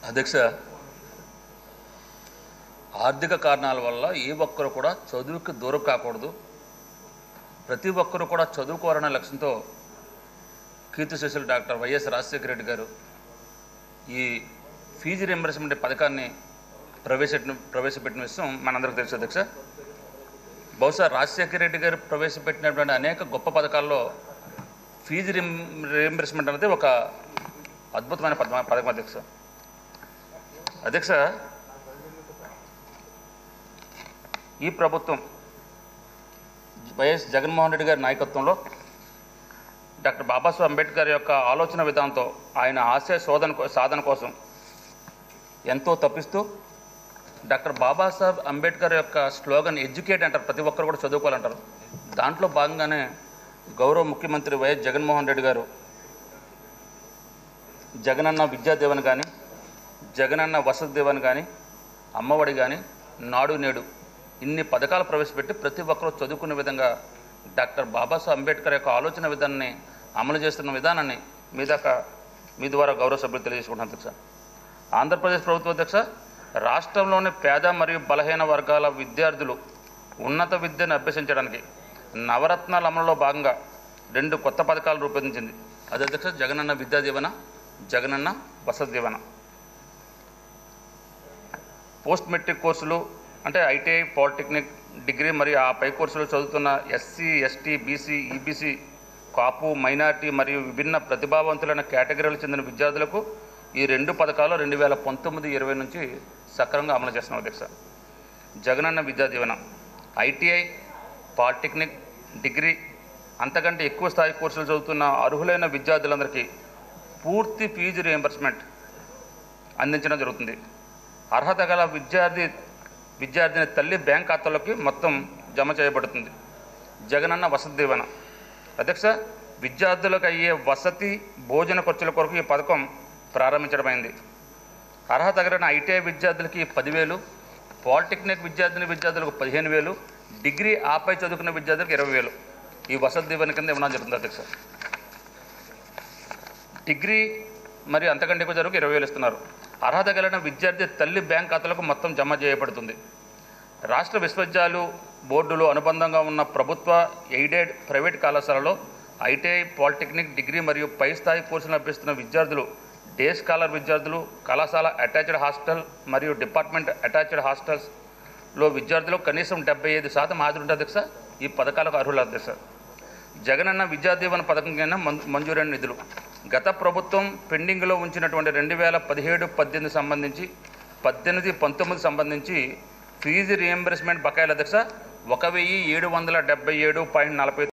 అధ్యక్ష ఆర్థిక కారణాల వల్ల ఏ ఒక్కరు కూడా చదువుకి దూరం కాకూడదు ప్రతి ఒక్కరు కూడా చదువుకోవాలనే లక్ష్యంతో కీర్తి శిష్యులు డాక్టర్ వైఎస్ రాజశేఖర రెడ్డి గారు ఈ ఫీజు రింబర్స్మెంట్ పథకాన్ని ప్రవేశపెట్టిన ప్రవేశపెట్టిన విషయం మనందరికీ తెలుసు అధ్యక్ష బహుశా రాజశేఖర రెడ్డి గారు ప్రవేశపెట్టినటువంటి అనేక గొప్ప పథకాల్లో ఫీజు రిం రియంబర్స్మెంట్ అనేది ఒక అద్భుతమైన పథకం పథకం అధ్యక్ష అధ్యక్ష ఈ ప్రభుత్వం వైఎస్ జగన్మోహన్ రెడ్డి గారి నాయకత్వంలో డాక్టర్ బాబాసాహెబ్ అంబేద్కర్ యొక్క ఆలోచన విధానంతో ఆయన ఆశయ శోధన కో- సాధన కోసం ఎంతో తప్పిస్తూ డాక్టర్ బాబాసాహెబ్ అంబేద్కర్ యొక్క స్లోగన్ ఎడ్యుకేట్ అంటారు ప్రతి ఒక్కరు కూడా చదువుకోవాలంటారు దాంట్లో భాగంగానే గౌరవ ముఖ్యమంత్రి వైఎస్ జగన్మోహన్ రెడ్డి గారు జగనన్న విద్యాదేవన్ కానీ జగనన్న వసతి దేవన్ కానీ అమ్మఒడి కానీ నాడు నేడు ఇన్ని పథకాలు ప్రవేశపెట్టి ప్రతి ఒక్కరూ చదువుకునే విధంగా డాక్టర్ బాబాసాహెబ్ అంబేద్కర్ యొక్క ఆలోచన విధానాన్ని అమలు చేస్తున్న విధానాన్ని మీ దాకా మీ ద్వారా గౌరవ సభ్యులు తెలియజేసుకుంటున్నాను అధ్యక్ష ఆంధ్రప్రదేశ్ ప్రభుత్వ అధ్యక్ష రాష్ట్రంలోని పేద మరియు బలహీన వర్గాల విద్యార్థులు ఉన్నత విద్యను అభ్యసించడానికి నవరత్నాల అమలులో భాగంగా రెండు కొత్త పథకాలు రూపొందించింది అది అధ్యక్ష జగనన్న విద్యా దీవెన జగనన్న వసతి దీవెన పోస్ట్ మెట్రిక్ కోర్సులు అంటే ఐటీఐ పాలిటెక్నిక్ డిగ్రీ మరియు ఆ పై కోర్సులు చదువుతున్న SC ST BC EBC Kapu minority మరియు విభిన్న ప్రతిభావంతులైన కేటగిరీలకు చెందిన విద్యార్థులకు ఈ రెండు పథకాలు రెండు వేల పంతొమ్మిది ఇరవై నుంచి సక్రమంగా అమలు చేస్తున్నాం అధ్యక్ష జగనన్న విద్యా దీవెన ఐటీఐ పాలిటెక్నిక్ డిగ్రీ అంతకంటే ఎక్కువ స్థాయి కోర్సులు చదువుతున్న అర్హులైన విద్యార్థులందరికీ పూర్తి ఫీజు రియంబర్స్మెంట్ అందించడం జరుగుతుంది అర్హత గల విద్యార్థి విద్యార్థిని తల్లి బ్యాంక్ ఖాతాలోకి మొత్తం జమ చేయబడుతుంది జగనన్న వసతి దీవెన అధ్యక్ష విద్యార్థులకు అయ్యే వసతి భోజన ఖర్చుల కొరకు ఈ పథకం ప్రారంభించడమైంది అర్హత కలిగిన ఐటీఐ విద్యార్థులకి పదివేలు పాలిటెక్నిక్ విద్యార్థిని విద్యార్థులకు పదిహేను వేలు డిగ్రీ ఆపై చదువుకున్న విద్యార్థులకు ఇరవై వేలు ఈ వసతి దీవెన కింద ఇవ్వడం జరుగుతుంది అధ్యక్ష డిగ్రీ మరియు అంతకంటే ఎక్కువ జరుగు ఇరవై వేలు ఇస్తున్నారు అర్హత కలిగిన విద్యార్థి తల్లి బ్యాంక్ ఖాతాలకు మొత్తం జమ చేయబడుతుంది రాష్ట్ర విశ్వవిద్యాలయాలు బోర్డులు అనుబంధంగా ఉన్న ప్రభుత్వ ఎయిడెడ్ ప్రైవేట్ కళాశాలలో ఐటీఐ పాలిటెక్నిక్ డిగ్రీ మరియు పై స్థాయి కోర్సులను అభ్యసిస్తున్న విద్యార్థులు డే స్కాలర్ విద్యార్థులు కళాశాల అటాచ్డ్ హాస్టల్ మరియు డిపార్ట్మెంట్ అటాచ్డ్ హాస్టల్స్లో విద్యార్థులు కనీసం డెబ్బై ఐదు శాతం హాజరుంటే అధ్యక్ష ఈ పథకాలకు అర్హులు అధ్యక్ష జగనన్న విద్యాదీవన పథకం కింద మం- మంజూరైన నిధులు గత ప్రభుత్వం పెండింగ్లో ఉంచినటువంటి రెండు వేల పదిహేడు పద్దెనిమిది సంబంధించి పద్దెనిమిది పంతొమ్మిది సంబంధించి ఫీజు రియంబర్స్మెంట్ బకాయిల అధ్యక్ష ఒక వెయ్యి ఏడు వందల డెబ్బై ఏడు పాయింట్ నలభై